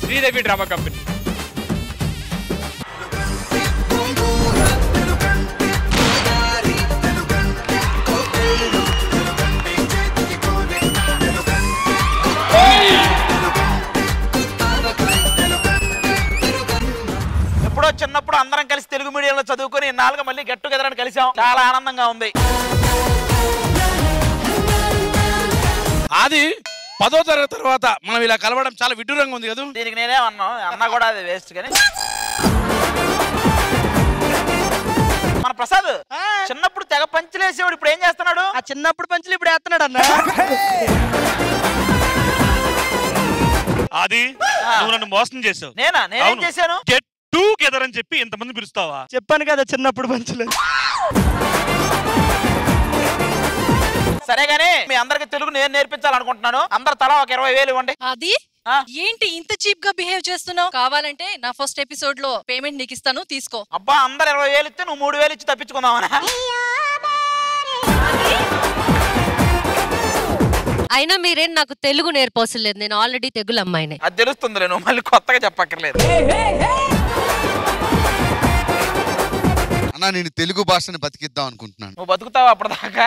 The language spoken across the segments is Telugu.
శ్రీదేవి డ్రామా కంపెనీ ఎప్పుడో చిన్నప్పుడు అందరం కలిసి తెలుగు మీడియంలో చదువుకుని నాలుగు మళ్ళీ గెట్ టుగెదర్ అని కలిసాం చాలా ఆనందంగా ఉంది అది పదో తరగతి తర్వాత మనం ఇలా కలవడం చాలా విడ్డూరంగా ఉంది కదా దీనికి నేనే అన్నా అన్నా కూడా అది వేస్ట్ కానీ మన ప్రసాద్ చిన్నప్పుడు తెగ పంచలేసేవాడు ఇప్పుడు ఏం చేస్తున్నాడు ఆ చిన్నప్పుడు పంచులు ఇప్పుడు వేస్తున్నాడు అన్న అది నువ్వు నన్ను మోసం చేసావు నేనా నేనేం అవును. చేశాను గెట్ టూ గెదర్ అని చెప్పి ఇంతమంది పిలుస్తావా చెప్పాను కదా చిన్నప్పుడు పంచులు సరే గానీ మీ అందరికి తెలుగు నేను నేర్పించాలనుకుంటున్నాను అందరు తలా ఒక ఇరవై వేలు ఇవ్వండి అది ఆ? ఏంటి ఇంత చీప్ గా బిహేవ్ చేస్తున్నావు కావాలంటే నా ఫస్ట్ ఎపిసోడ్ లో పేమెంట్ నీకు ఇస్తాను తీసుకో అబ్బా అందరు ఇరవై వేలు ఇస్తే నువ్వు మూడు వేలు ఇచ్చి తప్పించుకుందామనా అయినా మీరేం నాకు తెలుగు నేర్పవసరం లేదు నేను ఆల్రెడీ తెగులు అమ్మాయినే అది తెలుస్తుంది నువ్వు మళ్ళీ కొత్తగా చెప్పక్కర్లేదు అన్నా నేను తెలుగు భాషని బతికిద్దాం అనుకుంటున్నాను నువ్వు బతుకుతావు అప్పటిదాకా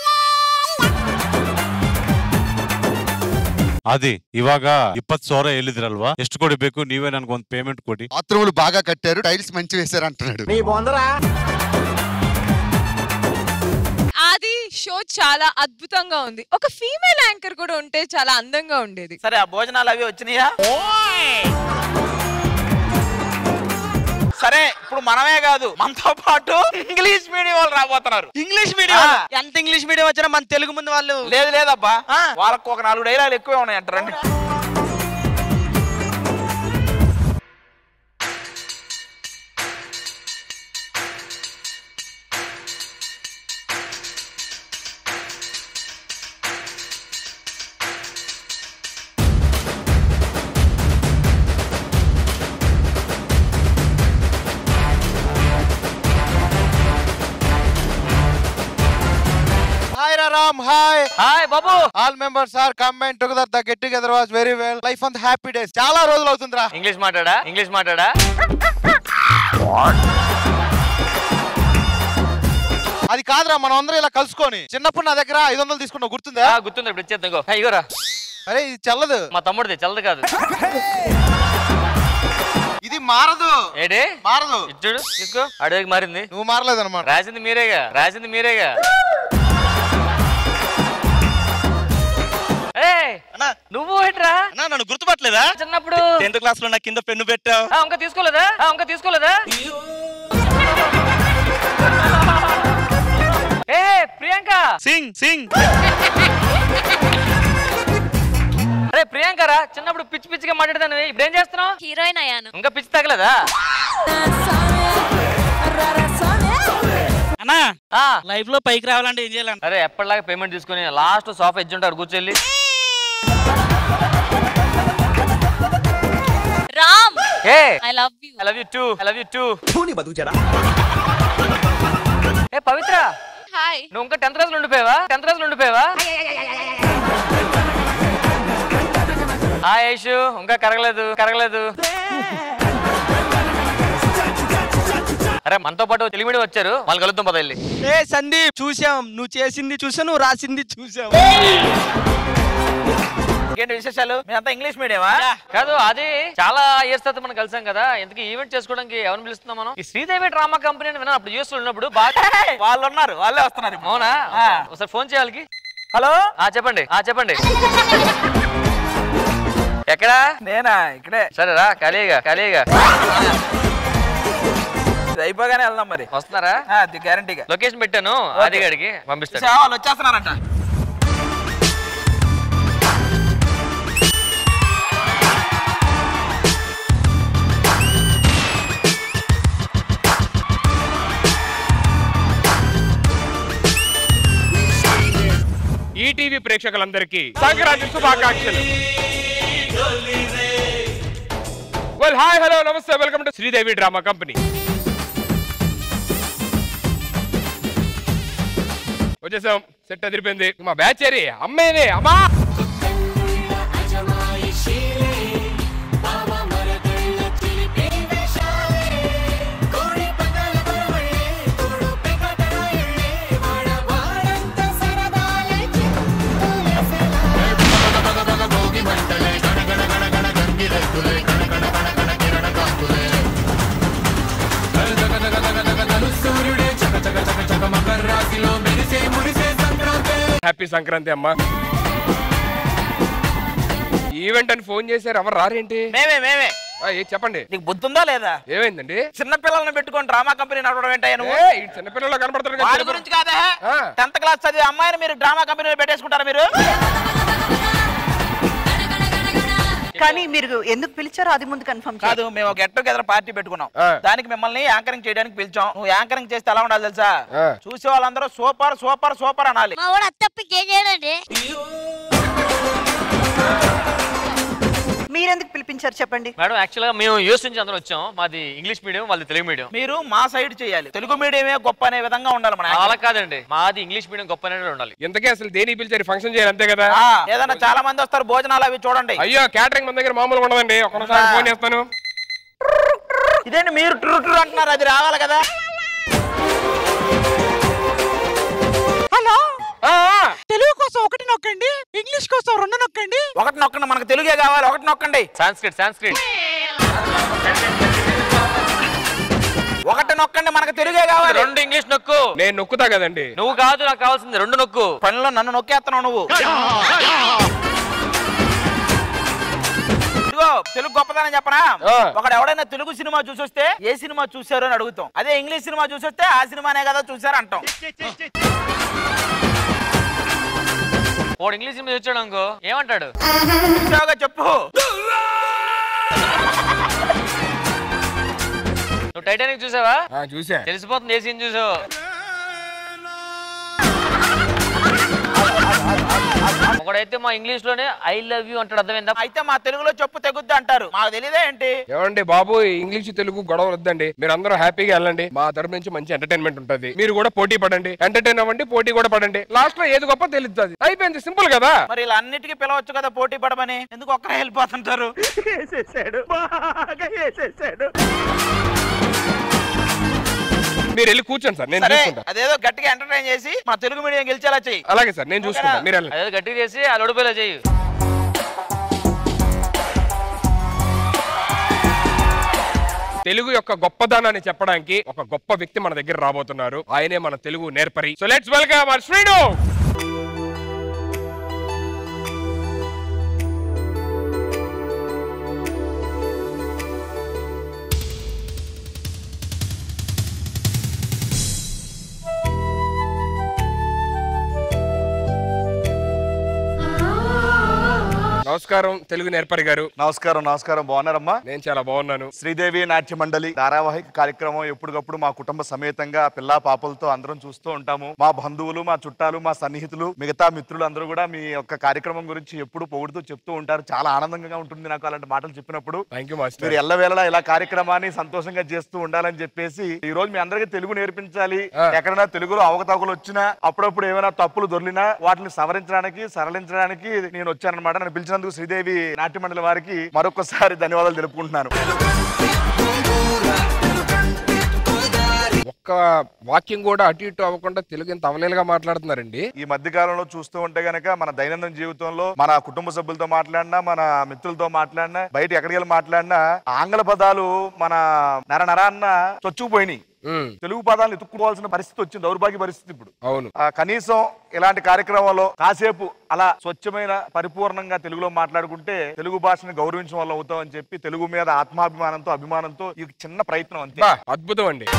అది ಇವಾಗ ಇಪ್ಪತ್ತು ಸಾವಿರ ಹೇಳಿದ್ರಲ್ವಾ ಎಷ್ಟು ಕೊಡಬೇಕು ನೀವೇ ನನ್ಗೊಂದು ಪೇಮೆಂಟ್ ಕೊಡಿ బాత్రూములు బాగా కట్టారు టైల్స్ మంచి వేశారు అంటున్నాడు అది షో చాలా అద్భుతంగా ఉంది ఒక ఫీమేల్ యాంకర్ కూడా ఉంటే చాలా అందంగా ఉండేది సరే ఆ భోజనాలు అవి వచ్చినాయా సరే ఇప్పుడు మనమే కాదు మనతో పాటు ఇంగ్లీష్ మీడియం వాళ్ళు రాబోతున్నారు ఇంగ్లీష్ మీడియం ఆ. ఎంత ఇంగ్లీష్ మీడియం వచ్చినా మన తెలుగు ముందు వాళ్ళు లేదు లేదబ్బా ఆ. వాళ్ళకు ఒక నాలుగు డైలాగులు ఎక్కువే ఉన్నాయంట రండి Hi Ram, hi. హాయ్ బాబు All members are come and together. The get together was very well. Life on the happy days. చాలా రోజులు అవుతుందిరా ఇంగ్లీష్ మాట్లాడా ఇంగ్లీష్ మాట్లాడా అది కాదురా మనం అందరం ఇలా కలుసుకొని చిన్నప్పుడు నా దగ్గర ఐదు వందలు తీసుకున్నావు గుర్తుందా గుర్తుంది ఇప్పుడు ఇచ్చేద్దాం ఇగో. హే, ఇగోరా అరే ఇది చల్లదు మా తమ్ముడిది చల్లదు కాదు ఇది మారదు ఏడే మారదు ఇచ్చుడు తీసుకో అడవికి మారింది నువ్వు మారలేదు అనమాట రాసింది మీరేగా రాసింది మీరేగా ఏయ్, నువ్వు ఏంట్రా అన్నా నన్ను గుర్తుపట్టలేదా చిన్నప్పుడు టెన్త్ క్లాస్ లో నా కింద పెన్ను పెట్టావు ఆ, ఇంకా తీసుకోలేదా ఆ, ఇంకా తీసుకోలేదా ఏ ప్రియాంక సింగ్ సింగ్ అరే ప్రియాంక రా చిన్నప్పుడు పిచ్చి పిచ్చిగా మాట్లాడదాను ఇప్పుడు ఏం చేస్తున్నావు హీరోయిన్ అయ్యాను ఇంకా పిచ్చి తగలేదా అన్నా ఆ, లైఫ్ లో పైకి రావాలంటే ఏం చేయాలంట అరే ఎప్పటిలాగా పేమెంట్ తీసుకుని లాస్ట్ సోఫా ఎడ్జ్ ఉంటారు కూర్చొని రామ్ ఏ I love you I love you too I love you too ఏ పవిత్ర హాయ్ నువ్వు ఇంకా టెన్త్ క్లాస్ ఉండిపోయావా టెన్త్ క్లాస్ ఉండిపోయావా హాయ్ ఐషు ఇంకా కరగలేదు కరగలేదు అరే మనతో పాటు తెలుగు మీడియం వచ్చారు వాళ్ళు కలుద్దాం పద వెళ్ళి ఏ సందీప్ చూసాం నువ్వు చేసింది చూసా నువ్వు రాసింది చూసాం ఇంకేంటి విశేషాలు మీరంతా ఇంగ్లీష్ మీడియమా కాదు అది చాలా ఇయర్స్ తర్వాత మనం కలిసాం కదా ఎందుకు ఈవెంట్ చేసుకోవడానికి ఎవరిని పిలుస్తున్నాం మనం ఈ శ్రీదేవి డ్రామా కంపెనీ అని విన్నాను అప్పుడు యూస్ ఉన్నప్పుడు బాగా వాళ్ళు ఉన్నారు వాళ్ళే వస్తున్నారు అవునా ఒకసారి ఫోన్ చేయాలి హలో ఆ చెప్పండి ఆ చెప్పండి ఎక్కడా నేనా ఇక్కడే సరే రా ఖాళీగా ఖాళీగా అయిపోగానే వెళ్దాం మరి వస్తున్నారా గ్యారంటీగా లొకేషన్ పెట్టాను ఆదిగాడికి పంపిస్తాను వాళ్ళు వచ్చేస్తున్నారంట ఈటీవీ ప్రేక్షకులందరికీ సంక్రాంతి శుభాకాంక్షలు వెల్ హాయ్ హలో నమస్తే welcome to Sridevi drama company వచ్చేసాం సెట్ అదిరిపోయింది మా బ్యాచ్ ఏరి అమ్మేనే అమ్మా హ్యాపీ సంక్రాంతి అమ్మా ఈవెంట్ అని ఫోన్ చేశారు ఎవరు రారేంటి మేమే మేమే ఆ, ఏ చెప్పండి నీకు బుద్ధుందా లేదా ఏమైందండి చిన్న పిల్లల్ని పెట్టుకొని డ్రామా కంపెనీ నడవడం ఏంటయ్యా నువ్వు ఏ, ఈ చిన్నపిల్లలు కనపడతారు కదా, వాడి చిన్నపిల్ల- గురించి కాదా ఆ. టెన్త్ క్లాస్ చదివే అమ్మాయిని మీరు డ్రామా కంపెనీలో పెట్టేసుకుంటారా మీరు కానీ మీరు ఎందుకు పిలిచారో అది ముందు కన్ఫర్మ్ కాదు మేము ఒక గెట్ టుగెదర్ పార్టీ పెట్టుకున్నాం ఆ. దానికి మిమ్మల్ని యాంకరింగ్ చేయడానికి పిలిచాం నువ్వు యాంకరింగ్ చేస్తే ఎలా ఉండాలి తెలుసా ఆ. చూసే వాళ్ళందరూ సూపర్ సూపర్ సూపర్ అనాలి మా వాడు అత్తప్పకి ఏం చేయడండి మీరెందుకు పిలిపించారు చెప్పండి మేడం యాక్చువల్గా మేము యూఎస్ నుంచి అందరం వచ్చాం మాది ఇంగ్లీష్ మీడియం వాళ్ళది తెలుగు మీడియం మీరు మా సైడ్ చేయాలి తెలుగు మీడియమే గొప్ప అనే విధంగా ఉండాలి మన అలా కాదండి మాది ఇంగ్లీష్ మీడియం గొప్ప అనేది ఉండాలి ఇంతకీ అసలు దేని పిలిచారు ఫంక్షన్ చేయాలి అంతే కదా ఏదైనా చాలా మంది వస్తారు భోజనాలు అవి చూడండి అయ్యో క్యాటరింగ్ మన దగ్గర మామూలుగా ఉండదండి ఒకసారి ఫోన్ చేస్తాను ఇదేంటి మీరు ట్రూ ట్రూ అంటున్నారు అది రావాలి కదా హలో ఆ, ఆ. తెలుగు కోసం ఒకటి నొక్కండి ఇంగ్లీష్ కోసం రెండు నొక్కండి ఒకటి నొక్కండి మనకు తెలుగే కావాలి ఒకటి నొక్కండి సాంస్క్రిట్ సాంస్క్రిట్ ఒకటి నొక్కండి మనకు తెలుగే కావాలి రెండు ఇంగ్లీష్ నొక్కు నేను నొక్కుతా కదండి నువ్వు కాదు నాకు కావాల్సింది రెండు నొక్కు పనిలో నన్ను నొక్కేస్తున్నావు నువ్వు ఇదిగో తెలుగు గొప్పదనం చెప్పనా ఆ. ఒకడు ఎవడైనా తెలుగు సినిమా చూసొస్తే ఏ సినిమా చూశారు అని అడుగుతాం అదే ఇంగ్లీష్ సినిమా చూసొస్తే ఆ సినిమానే కదా చూసారు అంటాం వాడు ఇంగ్లీష్ సినిమా చూసాడు అనుకో ఏమంటాడు చూసావుగా చెప్పు నువ్వు టైటానిక్ చూసావా ఆ, చూసా తెలిసిపోతుంది ఏ సీన్ చూసావు ఒకడైతే మా ఇంగ్లీష్ లోనే ఐ లవ్ యూ అంటాడు అర్థమైందా అయితే మా తెలుగులో చెప్పు తెగుద్ది అంటారు మాకు తెలియదే ఏంటి ఏమండి బాబు ఇంగ్లీష్ తెలుగు గొడవ వద్దండి మీరు అందరూ హ్యాపీగా వెళ్ళండి మా తరపు నుంచి మంచి ఎంటర్టైన్మెంట్ ఉంటుంది మీరు కూడా పోటీ పడండి ఎంటర్టైన్ అవ్వండి పోటీ కూడా పడండి లాస్ట్ లో ఏది గొప్ప తెలుస్తుంది అయిపోయింది సింపుల్ కదా మరి ఇలా అన్నిటికీ పిలవచ్చు కదా పోటీ పడమని ఎందుకు ఒక్కరే వెళ్ళిపోతుంటారు మీరు వెళ్ళి కూర్చోండి సార్ నేను సరే చూసుకుంటా అదేదో గట్టిగా ఎంటర్టైన్ చేసి మా తెలుగు మీడియం గెలిచేలా చెయ్యి అలాగే సార్ నేను చూసుకుంటా మీరు వెళ్ళండి అదేదో గట్టిగా చేసి ఆ లోడిపోయేలా చెయ్యి తెలుగు యొక్క గొప్పదనాన్ని చెప్పడానికి ఒక గొప్ప వ్యక్తి మన దగ్గర రాబోతున్నారు ఆయనే మన తెలుగు నేర్పరి so let's welcome our Srinu నమస్కారం తెలుగు నేర్పరి గారు నమస్కారం నమస్కారం బాగున్నారమ్మా నేను చాలా బాగున్నాను శ్రీదేవి నాట్య మండలి ధారావాహిక కార్యక్రమం ఎప్పటికప్పుడు మా కుటుంబ సమేతంగా పిల్లా పాపలతో అందరం చూస్తూ ఉంటాము మా బంధువులు మా చుట్టాలు మా సన్నిహితులు మిగతా మిత్రులు అందరూ కూడా మీ యొక్క కార్యక్రమం గురించి ఎప్పుడు పొగుడుతూ చెప్తూ ఉంటారు చాలా ఆనందంగా ఉంటుంది నాకు అలాంటి మాటలు చెప్పినప్పుడు థ్యాంక్ యూ మాస్టర్ మీరు ఎల్లవేళలా ఇలా కార్యక్రమాన్ని సంతోషంగా చేస్తూ ఉండాలని చెప్పేసి ఈ రోజు మీ అందరికీ తెలుగు నేర్పించాలి ఎక్కడైనా తెలుగులో అవకతవకలు వచ్చినా అప్పుడప్పుడు ఏమైనా తప్పులు దొర్లినా వాటిని సవరించడానికి సరళించడానికి నేను వచ్చానన్నమాట నన్ను పిలిచినందుకు శ్రీదేవి నాట్య మండలి వారికి మరొకసారి ధన్యవాదాలు తెలుపుకుంటున్నాను ఒక్క వాక్యం కూడా అటు ఇటు అవ్వకుండా తెలుగు ఇంత అవలేలుగా మాట్లాడుతున్నారండి ఈ మధ్య కాలంలో చూస్తూ ఉంటే గనక మన దైనందిన జీవితంలో మన కుటుంబ సభ్యులతో మాట్లాడినా మన మిత్రులతో మాట్లాడినా బయట ఎక్కడికి వెళ్ళి మాట్లాడినా ఆంగ్ల పదాలు మన నర నరాన్న చొచ్చుకుపోయినాయి ఉమ్, తెలుగు పదాలను ఎత్తుక్కోవాల్సిన పరిస్థితి వచ్చింది దౌర్భాగ్య పరిస్థితి ఇప్పుడు అవును ఆ, కనీసం ఇలాంటి కార్యక్రమంలో కాసేపు అలా స్వచ్ఛమైన పరిపూర్ణంగా తెలుగులో మాట్లాడుకుంటే తెలుగు భాషను గౌరవించడం వల్ల అవుతాం అని చెప్పి తెలుగు మీద ఆత్మాభిమానంతో అభిమానంతో ఈ చిన్న ప్రయత్నం అంతే బా అద్భుతం అండి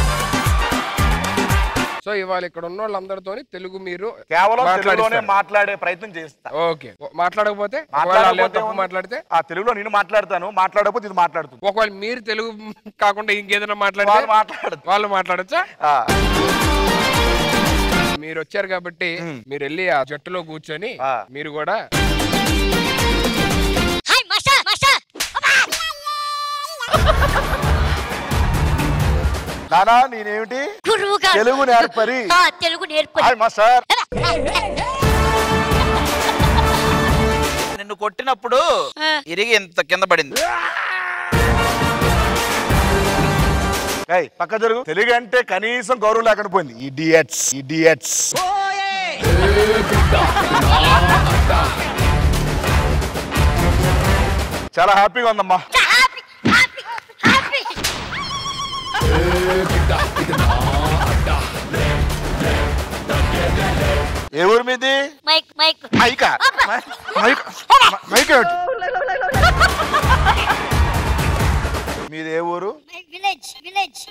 సో ఇవాళ ఇక్కడ ఉన్న వాళ్ళందరితోని తెలుగు మీరు కేవలం మాట్లాడిస్తారు. తెలుగులోనే మాట్లాడే ప్రయత్నం చేస్తా ఓకే మాట్లాడకపోతే ఒకవేళ వాళ్ళు మాట్లాడకపోతే తప్పు ఏముంది? మాట్లాడితే ఆ తెలుగులో నేను మాట్లాడతాను మాట్లాడకపోతే ఇది మాట్లాడుతుంది ఒకవేళ మీరు తెలుగు కాకుండా ఇంకేదైనా మాట్లాడితే వాళ్ళు మాట్లాడదు వాళ్ళు మాట్లాడచ్చా ఆ, మీరు వచ్చారు కాబట్టి మీరు వెళ్ళి ఆ జట్టులో కూర్చొని ఆ. మీరు కూడా హాయ్ మాస్టర్ మాస్టర్ నానా నేనేమిటి గురువు గారు తెలుగు నేర్పరి ఆ, తెలుగు నేర్పరి హాయ్ మాస్టర్ నిన్ను కొట్టినప్పుడు ఇరిగి ఇంత కింద పడింది ఏయ్, పక్క జరుగు తెలుగు అంటే కనీసం గౌరవం లేకుండా పోయింది ఇడియట్స్ ఇడియట్స్ చాలా హ్యాపీగా ఉందమ్మా హ్యాపీ హ్యాపీ హ్యాపీ ఏ ఊరు మీది మైక్ మైక్ మైకా మైక్ మైక్ ఏమిటి? మీది ఏ ఊరు విలేజ్ విలేజ్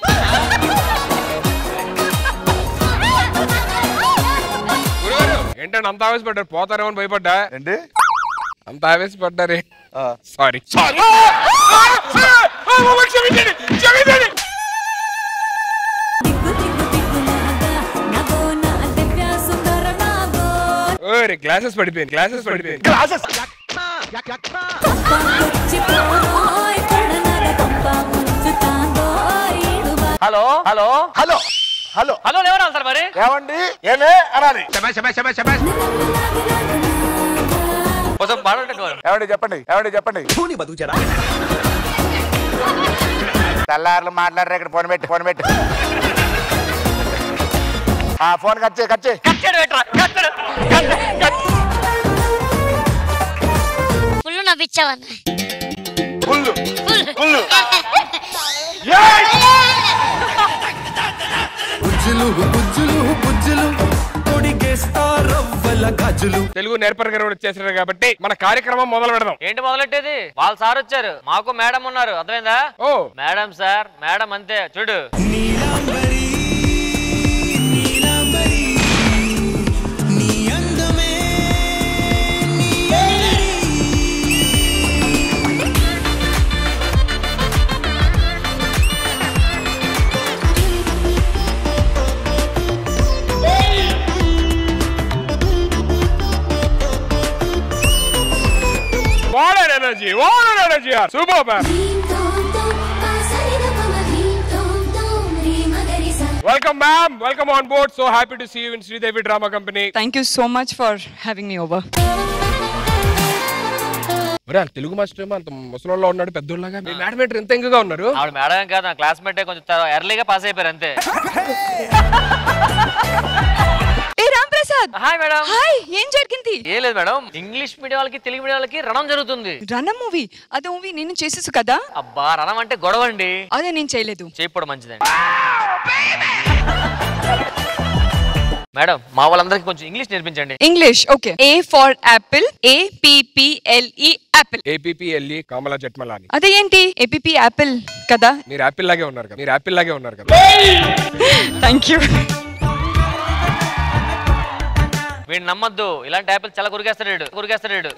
గురుగారు ఏంటంటే అంత ఆవేశపడ్డారు పోతారేమో అని భయపడ్డా ఏంటి అంత ఆవేశపడ్డారే ఆ. సారీ సారీ క్షమించండి క్షమించండి ఓరే గ్లాసెస్ పడిపోయింది గ్లాసెస్ పడిపోయింది classes hello hello hello hello hello లేవరాలి సార్ మరి ఏమండి ఏమే అనాలి కొంచెం పాడండి వారు ఏమండి చెప్పండి ఏమండి చెప్పండి తెల్లారులు మాట్లాడరు ఇక్కడ ఫోన్ పెట్టి ఫోన్ పెట్టి ఆ ఫోన్ కట్ చేయి కట్ చేయి కట్టడు పెట్టరా కట్టడు ఫుల్ నవ్విచ్చావన్న ఫుల్ ఫుల్ ఫుల్ తెలుగు నేర్పర్ గారు వచ్చేసారు కాబట్టి మన కార్యక్రమం మొదలు పెడదాం ఏంటి మొదలెట్టేది వాళ్ళ సార్ వచ్చారు మాకు మేడం ఉన్నారు అర్థమైందా ఓ మేడం సార్ మేడం అంతే చూడు what energy what energy super ma'am welcome ma'am welcome on board so happy to see you in Sridevi drama company thank you so much for having me over ఒరే ఆ తెలుగు మాస్టర్ ఏమో అంత ముసలోళ్ళలో ఉన్నాడు పెద్దోళ్ళగా మీ మేడం ఏంటి ఎంత ఎంగగా ఉన్నారు ఆవిడ మేడం ఏం కాదు నా క్లాస్మేట్ కొంచెం ఎర్లీగా పాస్ అయిపోయారు అంతే ఏ Ram Prasad hi madam hi ఏం జరిగింది ఏం లేదు మేడం ఇంగ్లీష్ మీడియం వాళ్ళకి తెలుగు మీడియం వాళ్ళకి రణం జరుగుతుంది రణ మూవీ అదే మూవీ నేను చేసేసు కదా అబ్బా రణం అంటే గొడవ అండి అదే నేను చేయలేదు చేయకపోవడం మంచిదండి మేడం మా వాళ్ళందరికీ కొంచెం ఇంగ్లీష్ నేర్పించండి English okay A for apple A P P L E apple A P P L E Kamala Jethmalani అదే ఏంటి ఏపీపీ యాపిల్ కదా మీరు యాపిల్ లాగే ఉన్నారు కదా మీరు యాపిల్ లాగే ఉన్నారు కదా థ్యాంక్ యూ వీడిని నమ్మద్దు ఇలాంటి యాపిల్ చాలా కురికేస్తాడు కురికేస్తాడు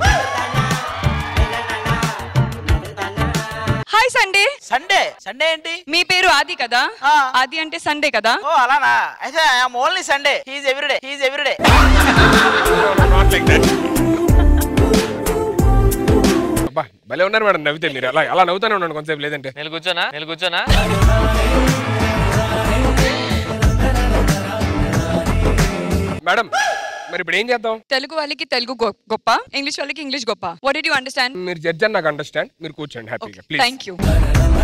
హాయ్ సండే సండే సండే ఏంటి మీ పేరు ఆది కదా ఆ. ఆది అంటే సండే కదా ఓ అలానా అయితే I'm only Sunday he's everyday he's everyday not like that అబ్బా భలే ఉన్నారు మేడం నవ్వితే మీరు అలా అలా నవ్వుతానే ఉన్నాను కొంతసేపు లేదంటే నేను కూర్చోనా నేను కూర్చోనా మేడం మరి ఇప్పుడు ఏం చేద్దాం తెలుగు వాళ్ళకి తెలుగు గొ- గొప్ప ఇంగ్లీష్ వాళ్ళకి ఇంగ్లీష్ గొప్ప వాట్ డి యు అండర్స్టాండ్ మీరు జడ్జ్ అని నాకు అండర్స్టాండ్ మీరు కూర్చోండి హ్యాపీగా ప్లీజ్ థ్యాంక్ యూ